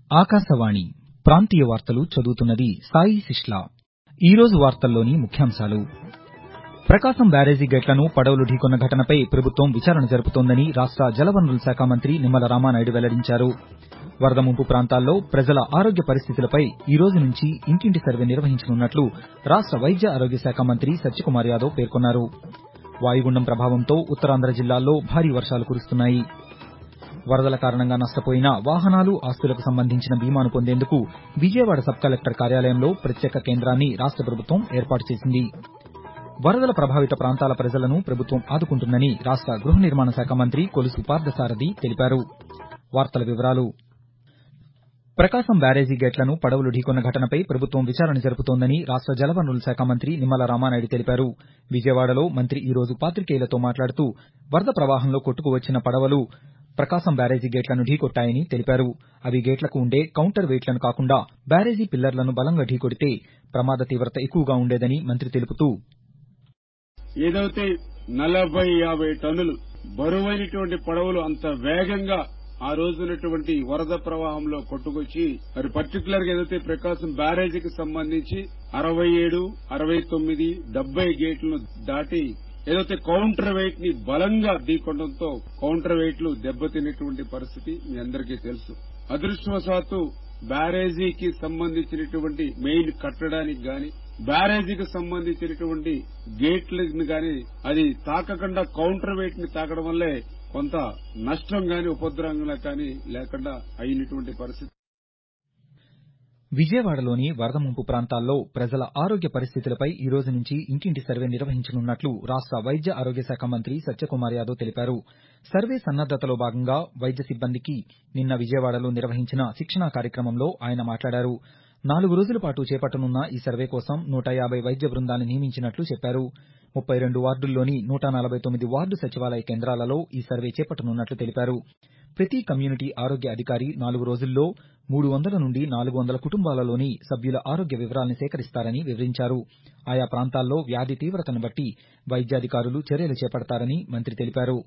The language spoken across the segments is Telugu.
ఆకాశవాణి ప్రాంతీయ వార్తలు చదువుతున్నది సాయి సిస్లా ఈరోజు వార్తల్లోని ముఖ్యాంశాలు ప్రకాశం బ్యారేజీ గేట్లను పడవలు ఢీకొన్న ఘటనపై ప్రభుత్వం విచారణ జరుపుతోందని రాష్ట జలవనరుల శాఖ మంత్రి నిమ్మల రామానాయుడు వెల్లడించారు వరద ముంపు ప్రాంతాల్లో ప్రజల ఆరోగ్య పరిస్థితులపై ఈ రోజు నుంచి ఇంటింటి సర్వే నిర్వహించనున్నట్లు రాష్ట వైద్య ఆరోగ్య శాఖ మంత్రి సత్యకుమార్ యాదవ్ పేర్కొన్నారు వాయుగుండం ప్రభావంతో ఉత్తరాంధ్ర జిల్లాల్లో భారీ వర్షాలు కురుస్తున్నాయి వరదల కారణంగా నష్టపోయిన వాహనాలు ఆస్తులకు సంబంధించిన బీమాను పొందేందుకు విజయవాడ సబ్ కలెక్టర్ కార్యాలయంలో ప్రత్యేక కేంద్రాన్ని రాష్ట ప్రభుత్వం ఏర్పాటు చేసింది వరదల ప్రభావిత ప్రాంతాల ప్రజలను ప్రభుత్వం ఆదుకుంటుందని రాష్ట గృహ నిర్మాణ శాఖ మంత్రి కొలుసు పార్థసారథి తెలిపారు వార్తల వివరాలు ప్రకాశం బ్యారేజీ గేట్లను పడవలు ఢీకొన్న ఘటనపై ప్రభుత్వం విచారణ జరుపుతోందని రాష్ట జలవనరుల శాఖ మంత్రి నిమ్మల రామానాయుడు తెలిపారు విజయవాడలో మంత్రి ఈ రోజు పాతికేయులతో మాట్లాడుతూ వరద ప్రవాహంలో కొట్టుకువచ్చిన పడవలు ప్రకాశం బ్యారేజీ గేట్లను ఢీకొట్టాయని తెలిపారు అవి గేట్లకు ఉండే కౌంటర్ వెయిట్లను కాకుండా బ్యారేజీ పిల్లర్లను బలంగా ఢీకొడితే ప్రమాద తీవ్రత ఎక్కువగా ఉండేదని మంత్రి తెలుపుతూ ఏదైతే నలభై యాభై టన్నులు బరువైనటువంటి పడవలు అంత వేగంగా ఆ రోజునటువంటి వరద ప్రవాహంలో కొట్టుకొచ్చి మరి పర్టికులర్ గా ఏదైతే ప్రకాశం బ్యారేజీకి సంబంధించి అరవై ఏడు అరవై తొమ్మిది డెబ్బై గేట్లను దాటి ఏదైతే కౌంటర్ వెయిట్ ని బలంగా ఢీకొనడంతో కౌంటర్ వెయిట్లు దెబ్బతిన్నటువంటి పరిస్థితి మీ అందరికీ తెలుసు అదృష్టవశాత్తు బ్యారేజీకి సంబంధించినటువంటి మెయిన్ కట్టడానికి గాని బ్యారేజీకి సంబంధించినటువంటి గేట్లను గాని అది తాకకుండా కౌంటర్ వెయిట్ ని తాకడం వల్లే కొంత నష్టం గాని ఉపద్రవంగా కానీ లేకుండా అయినటువంటి పరిస్థితి విజయవాడలోని వరద ముంపు ప్రాంతాల్లో ప్రజల ఆరోగ్య పరిస్థితులపై ఈ రోజు నుంచి ఇంటింటి సర్వే నిర్వహించనున్నట్లు రాష్ట వైద్య ఆరోగ్య శాఖ మంత్రి సత్యకుమార్ యాదవ్ తెలిపారు సర్వే సన్నద్దతలో భాగంగా వైద్య సిబ్బందికి నిన్న విజయవాడలో నిర్వహించిన శిక్షణా కార్యక్రమంలో ఆయన మాట్లాడారు నాలుగు రోజుల పాటు చేపట్టనున్న ఈ సర్వే కోసం నూట యాబై వైద్య బృందాలను నియమించినట్లు చెప్పారు ముప్పై రెండు వార్డుల్లోని నూట నలభై తొమ్మిది వార్డు సచివాలయ కేంద్రాలలో ఈ సర్వే చేపట్టనున్నట్లు తెలిపారు ప్రతి కమ్యూనిటీ ఆరోగ్య అధికారి నాలుగు రోజుల్లో మూడు వందల నుండి నాలుగు వందల కుటుంబాలలోని సభ్యుల ఆరోగ్య వివరాల్ని సేకరిస్తారని వివరించారు ఆయా ప్రాంతాల్లో వ్యాధి తీవ్రతను బట్టి వైద్యాధికారులు చర్యలు చేపడతారని మంత్రి తెలిపారు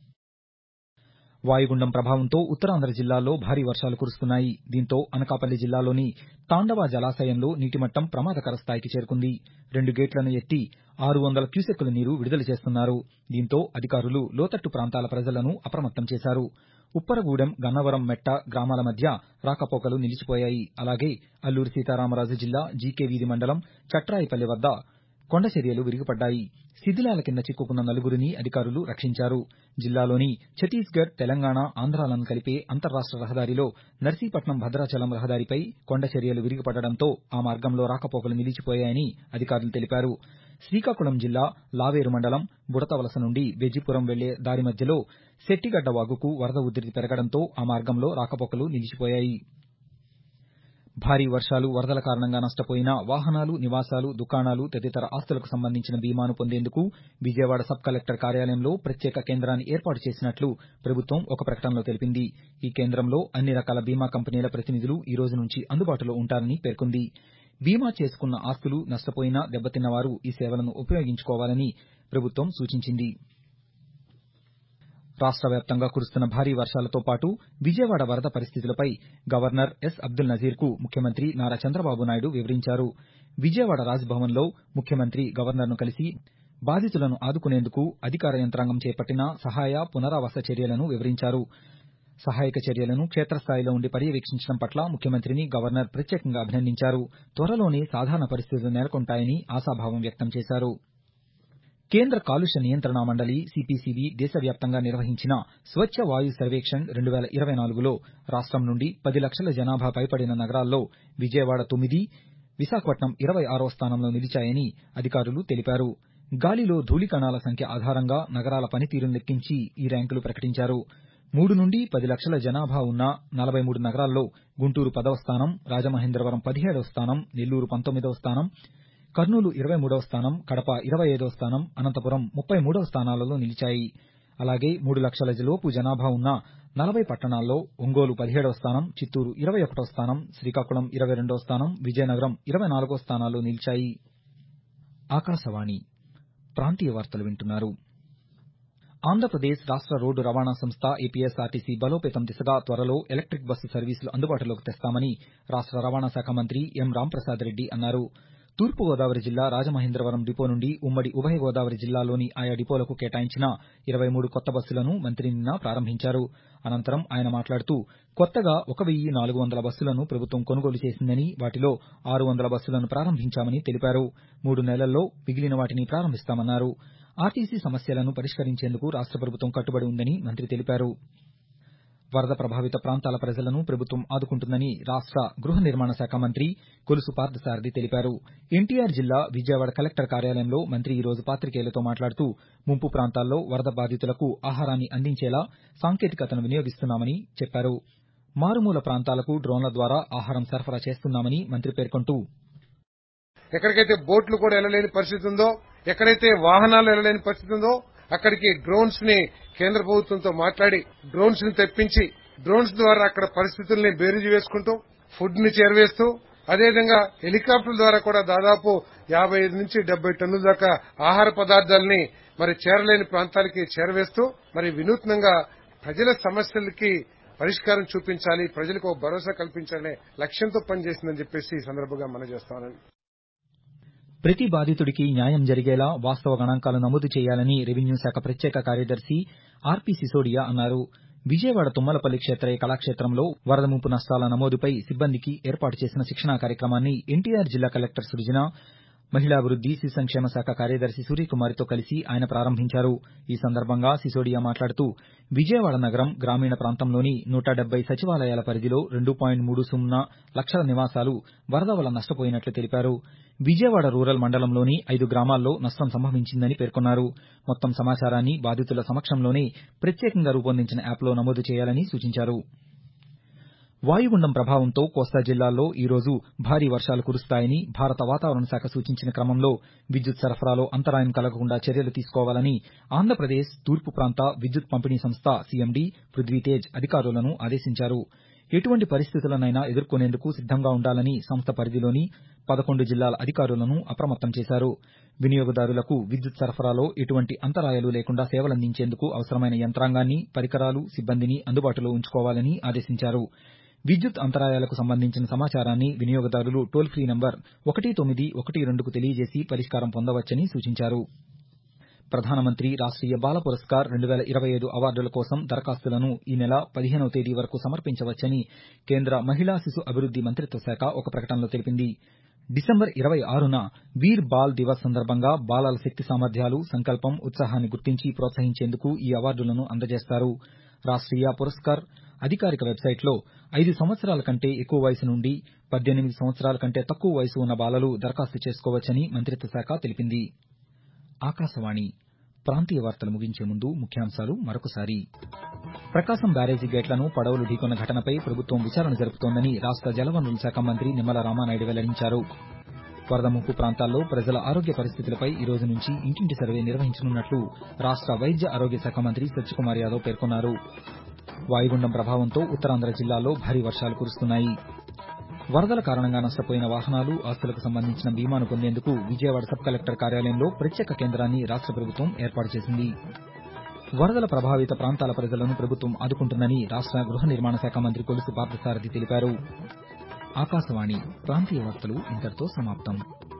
వాయుగుండం ప్రభావంతో ఉత్తరాంధ్ర జిల్లాల్లో భారీ వర్షాలు కురుస్తున్నాయి దీంతో అనకాపల్లి జిల్లాలోని తాండవ జలాశయంలో నీటిమట్టం ప్రమాదకర స్థాయికి చేరుకుంది రెండు గేట్లను ఎత్తి ఆరు వందల క్యూసెక్కుల నీరు విడుదల చేస్తున్నారు దీంతో అధికారులు లోతట్టు ప్రాంతాల ప్రజలను అప్రమత్తం చేశారు ఉప్పరగూడెం గన్నవరం మెట్ట గ్రామాల మధ్య రాకపోకలు నిలిచిపోయాయి అలాగే అల్లూరి సీతారామరాజు జిల్లా జీకే వీధి మండలం చట్రాయిపల్లి వద్ద కొండ చర్యలు విరిగిపడ్డాయి శిథిలాల కింద చిక్కుకున్న నలుగురిని అధికారులు రక్షించారు జిల్లాలోని ఛత్తీస్గఢ్ తెలంగాణ ఆంధ్రాలను కలిపే అంతర్రాష్ట రహదారిలో నర్సీపట్నం భద్రాచలం రహదారిపై కొండ చర్యలు విరిగిపడడంతో ఆ మార్గంలో రాకపోకలు నిలిచిపోయాయని అధికారులు తెలిపారు శ్రీకాకుళం జిల్లా లావేరు మండలం బుడతవలస నుండి బెజ్జిపురం వెళ్లే దారి మధ్యలో శెట్టిగడ్డ వాగుకు వరద ఉధృతి పెరగడంతో ఆ మార్గంలో రాకపోకలు నిలిచిపోయాయి భారీ వర్షాలు వరదల కారణంగా నష్టపోయిన వాహనాలు నివాసాలు దుకాణాలు తదితర ఆస్తులకు సంబంధించిన బీమాను పొందేందుకు విజయవాడ సబ్ కలెక్టర్ కార్యాలయంలో ప్రత్యేక కేంద్రాన్ని ఏర్పాటు చేసినట్లు ప్రభుత్వం ఒక ప్రకటనలో తెలిపింది ఈ కేంద్రంలో అన్ని రకాల బీమా కంపెనీల ప్రతినిధులు ఈ రోజు నుంచి అందుబాటులో ఉంటారని పేర్కొంది బీమా చేసుకున్న ఆస్తులు నష్టపోయినా దెబ్బతిన్న వారు ఈ సేవలను ఉపయోగించుకోవాలని ప్రభుత్వం సూచించింది రాష్ట వ్యాప్తంగా కురుస్తున్న భారీ వర్షాలతో పాటు విజయవాడ వరద పరిస్థితులపై గవర్నర్ ఎస్ అబ్దుల్ నజీర్కు ముఖ్యమంత్రి నారా చంద్రబాబు నాయుడు వివరించారు విజయవాడ రాజ్భవన్లో ముఖ్యమంత్రి గవర్నర్ను కలిసి బాధితులను ఆదుకునేందుకు అధికార యంత్రాంగం చేపట్టిన సహాయ పునరావాస చర్యలను వివరించారు సహాయక చర్యలను క్షేత్రస్థాయిలో ఉండి పర్యవేక్షించడం పట్ల ముఖ్యమంత్రిని గవర్నర్ ప్రత్యేకంగా అభినందించారు త్వరలోనే సాధారణ పరిస్థితులు నెలకొంటాయని ఆశాభావం వ్యక్తం చేశారు కేంద్ర కాలుష్య నియంత్రణ మండలి సిపిసిబి దేశవ్యాప్తంగా నిర్వహించిన స్వచ్ఛ వాయు సర్వేక్షణ్ రెండు వేల ఇరవై నాలుగులో రాష్టం నుండి పది లక్షల జనాభా పైబడిన నగరాల్లో విజయవాడ తొమ్మిది విశాఖపట్నం ఇరవై ఆరో స్థానంలో నిలిచాయని అధికారులు తెలిపారు గాలిలో ధూళికణాల సంఖ్య ఆధారంగా నగరాల పనితీరును లెక్కించి ఈ ర్యాంకులు ప్రకటించారు మూడు నుండి పది లక్షల జనాభా ఉన్న నలభై మూడు నగరాల్లో గుంటూరు పదవ స్థానం రాజమహేంద్రవరం పదిహేడవ స్థానం నెల్లూరు పంతొమ్మిదవ స్థానం కర్నూలు ఇరవై మూడవ స్థానం కడప ఇరవై ఐదవ స్థానం అనంతపురం ముప్పై మూడవ స్థానాలలో నిలిచాయి అలాగే మూడు లక్షల లోపు జనాభా ఉన్న నలభై పట్టణాల్లో ఒంగోలు పదిహేడవ స్థానం చిత్తూరు ఇరవై ఒకటో స్థానం శ్రీకాకుళం ఇరవై రెండవ స్థానం విజయనగరం ఇరవై నాలుగో స్థానాల్లో నిలిచాయి ఆకాశవాణి ప్రాంతీయ వార్తలు వింటున్నారు ఆంధ్రప్రదేశ్ రాష్ట రోడ్డు రవాణా సంస్థ ఏపీఎస్ఆర్టీసీ బలోపేతం దిశగా త్వరలో ఎలక్టిక్ బస్సు సర్వీసులు అందుబాటులోకి తెస్తామని రాష్ట రవాణా శాఖ మంత్రి ఎం రాంప్రసాద్ రెడ్డి అన్నారు తూర్పుగోదావరి జిల్లా రాజమహేంద్రవరం డిపో నుండి ఉమ్మడి ఉభయ గోదావరి జిల్లాలోని ఆయా డిపోలకు కేటాయించిన ఇరవై మూడు కొత్త బస్సులను మంత్రి నిన్న ప్రారంభించారు అనంతరం ఆయన మాట్లాడుతూ కొత్తగా ఒక వెయ్యి నాలుగు వందల బస్సులను ప్రభుత్వం కొనుగోలు చేసిందని వాటిలో ఆరు వందల బస్సులను ప్రారంభించామని తెలిపారు మూడు నెలల్లో మిగిలిన వాటిని ప్రారంభిస్తామన్నారు ఆర్టీసీ సమస్యలను పరిష్కరించేందుకు రాష్ట ప్రభుత్వం కట్టుబడి ఉందని మంత్రి తెలిపారు వరద ప్రభావిత ప్రాంతాల ప్రజలను ప్రభుత్వం ఆదుకుంటుందని రాష్ట గృహ నిర్మాణ శాఖ మంత్రి కొలుసు పార్థసారథి తెలిపారు ఎన్టీఆర్ జిల్లా విజయవాడ కలెక్టర్ కార్యాలయంలో మంత్రి ఈ రోజు పాతికేయులతో మాట్లాడుతూ ముంపు ప్రాంతాల్లో వరద బాధితులకు ఆహారాన్ని అందించేలా సాంకేతికతను వినియోగిస్తున్నామని చెప్పారు మారుమూల ప్రాంతాలకు డ్రోన్ల ద్వారా ఆహారం సరఫరా చేస్తున్నామని మంత్రి పేర్కొంటూ ఎక్కడికైతే బోట్లు కూడా వెళ్లలేని పరిస్థితి ఉందో ఎక్కడైతే వాహనాలు వెళ్లలేని పరిస్థితి ఉందో అక్కడికి డ్రోన్స్ ని కేంద్ర ప్రభుత్వంతో మాట్లాడి డ్రోన్స్ ని తెప్పించి డ్రోన్స్ ద్వారా అక్కడ పరిస్థితుల్ని బేరీజు వేసుకుంటూ ఫుడ్ ని చేరవేస్తూ అదేవిధంగా హెలికాప్టర్ల ద్వారా కూడా దాదాపు యాభై ఐదు నుంచి డెబ్బై టన్నుల దాకా ఆహార పదార్థాలని మరి చేరలేని ప్రాంతాలకి చేరవేస్తూ మరి వినూత్నంగా ప్రజల సమస్యలకి పరిష్కారం చూపించాలి ప్రజలకు ఒక భరోసా కల్పించాలనే లక్ష్యంతో పనిచేసిందని చెప్పేసి ఈ సందర్భంగా మనం చేస్తానని ప్రతి బాధితుడికి న్యాయం జరిగేలా వాస్తవ గణాంకాలు నమోదు చేయాలని రెవెన్యూ శాఖ ప్రత్యేక కార్యదర్శి ఆర్పి సిసోడియా అన్నారు విజయవాడ తుమ్మలపల్లి క్షేత్రయ్య కళాక్షేత్రంలో వరద ముంపు నష్టాల నమోదుపై సిబ్బందికి ఏర్పాటు చేసిన శిక్షణా కార్యక్రమాన్ని ఎన్టీఆర్ జిల్లా కలెక్టర్ సృజన మహిళాభివృద్ది శిశు సంక్షేమ శాఖ కార్యదర్శి సూర్యకుమారితో కలిసి ఆయన ప్రారంభించారు ఈ సందర్భంగా సిసోడియా మాట్లాడుతూ విజయవాడ నగరం గ్రామీణ ప్రాంతంలోని నూట డెబ్బై సచివాలయాల పరిధిలో రెండు పాయింట్ మూడు సున్నా లక్షల నివాసాలు వరద వల్ల నష్టపోయినట్లు తెలిపారు విజయవాడ రూరల్ మండలంలోని ఐదు గ్రామాల్లో నష్టం సంభవించిందని పేర్కొన్నారు మొత్తం సమాచారాన్ని బాధితుల సమక్షంలోనే ప్రత్యేకంగా రూపొందించిన యాప్లో నమోదు చేయాలని సూచించారు వాయుగుండం ప్రభావంతో కోస్తా జిల్లాల్లో ఈ రోజు భారీ వర్షాలు కురుస్తాయని భారత వాతావరణ శాఖ సూచించిన క్రమంలో విద్యుత్ సరఫరాలో అంతరాయం కలగకుండా చర్యలు తీసుకోవాలని ఆంధ్రప్రదేశ్ తూర్పు ప్రాంత విద్యుత్ పంపిణీ సంస్థ సీఎండీ పృథ్వీతేజ్ అధికారులను ఆదేశించారు ఎటువంటి పరిస్థితులనైనా ఎదుర్కొనేందుకు సిద్దంగా ఉండాలని సంస్థ పరిధిలోని పదకొండు జిల్లాల అధికారులను అప్రమత్తం చేశారు వినియోగదారులకు విద్యుత్ సరఫరాలో ఎటువంటి అంతరాయాలు లేకుండా సేవలందించేందుకు అవసరమైన యంత్రాంగాన్ని పరికరాలు సిబ్బందిని అందుబాటులో ఉంచుకోవాలని ఆదేశించారు విద్యుత్ అంతరాయాలకు సంబంధించిన సమాచారాన్ని వినియోగదారులు టోల్ ఫ్రీ నంబర్ ఒకటి తొమ్మిది ఒకటి రెండుకు తెలియజేసి పరిష్కారం పొందవచ్చని సూచించారు ప్రధానమంత్రి రాష్ట్రీయ బాల పురస్కార్ రెండు వేల ఇరవై ఐదు అవార్డుల కోసం దరఖాస్తులను ఈ నెల పదిహేనవ తేదీ వరకు సమర్పించవచ్చని కేంద్ర మహిళా శిశు అభివృద్ది మంత్రిత్వ శాఖ ఒక ప్రకటనలో తెలిపింది డిసెంబర్ ఇరవై ఆరున వీర్ బాల్ దివస్ సందర్భంగా బాలల శక్తి సామర్థ్యాలు సంకల్పం ఉత్సాహాన్ని గుర్తించి ప్రోత్సహించేందుకు ఈ అవార్డులను అందజేస్తారు రాష్ట్రీయ పురస్కార్ అధికారిక వెబ్సైట్లో ఐదు సంవత్సరాల కంటే ఎక్కువ వయసు నుండి పద్దెనిమిది సంవత్సరాల కంటే తక్కువ వయసు ఉన్న బాలలు దరఖాస్తు చేసుకోవచ్చని మంత్రిత్వ శాఖ తెలిపింది ఆకాశవాణి ప్రాంతీయ వార్తలు ముగించే ముందు ముఖ్యాంశాలు మరొకసారి ప్రకాశం బ్యారేజీ గేట్లను పడవలు ఢీకొన్న ఘటనపై ప్రభుత్వం విచారణ జరుపుతోందని రాష్ట జలవనరుల శాఖ మంత్రి నిమ్మల రామానాయుడు వెల్లడించారు వరద ముంపు ప్రాంతాల్లో ప్రజల ఆరోగ్య పరిస్థితులపై ఈ రోజు నుంచి ఇంటింటి సర్వే నిర్వహించనున్నట్లు రాష్ట వైద్య ఆరోగ్య శాఖ మంత్రి సత్యకుమార్ యాదవ్ పేర్కొన్నారు వాయుగుండం ప్రభావంతో ఉత్తరాంధ్ర జిల్లాల్లో భారీ వర్షాలు కురుస్తున్నాయి వరదల కారణంగా నష్టపోయిన వాహనాలు ఆస్తులకు సంబంధించిన బీమాను పొందేందుకు విజయవాడ సబ్ కలెక్టర్ కార్యాలయంలో ప్రత్యేక కేంద్రాన్ని రాష్ట ప్రభుత్వం ఏర్పాటు చేసింది వరదల ప్రభావిత ప్రాంతాల ప్రజలను ప్రభుత్వం ఆదుకుంటుందని రాష్ట గృహ నిర్మాణ శాఖ మంత్రి కొలుసు పార్థసారథి తెలిపారు ఆకాశవాణి ప్రాంతీయ వార్తలు ఇంతటితో సమాప్తం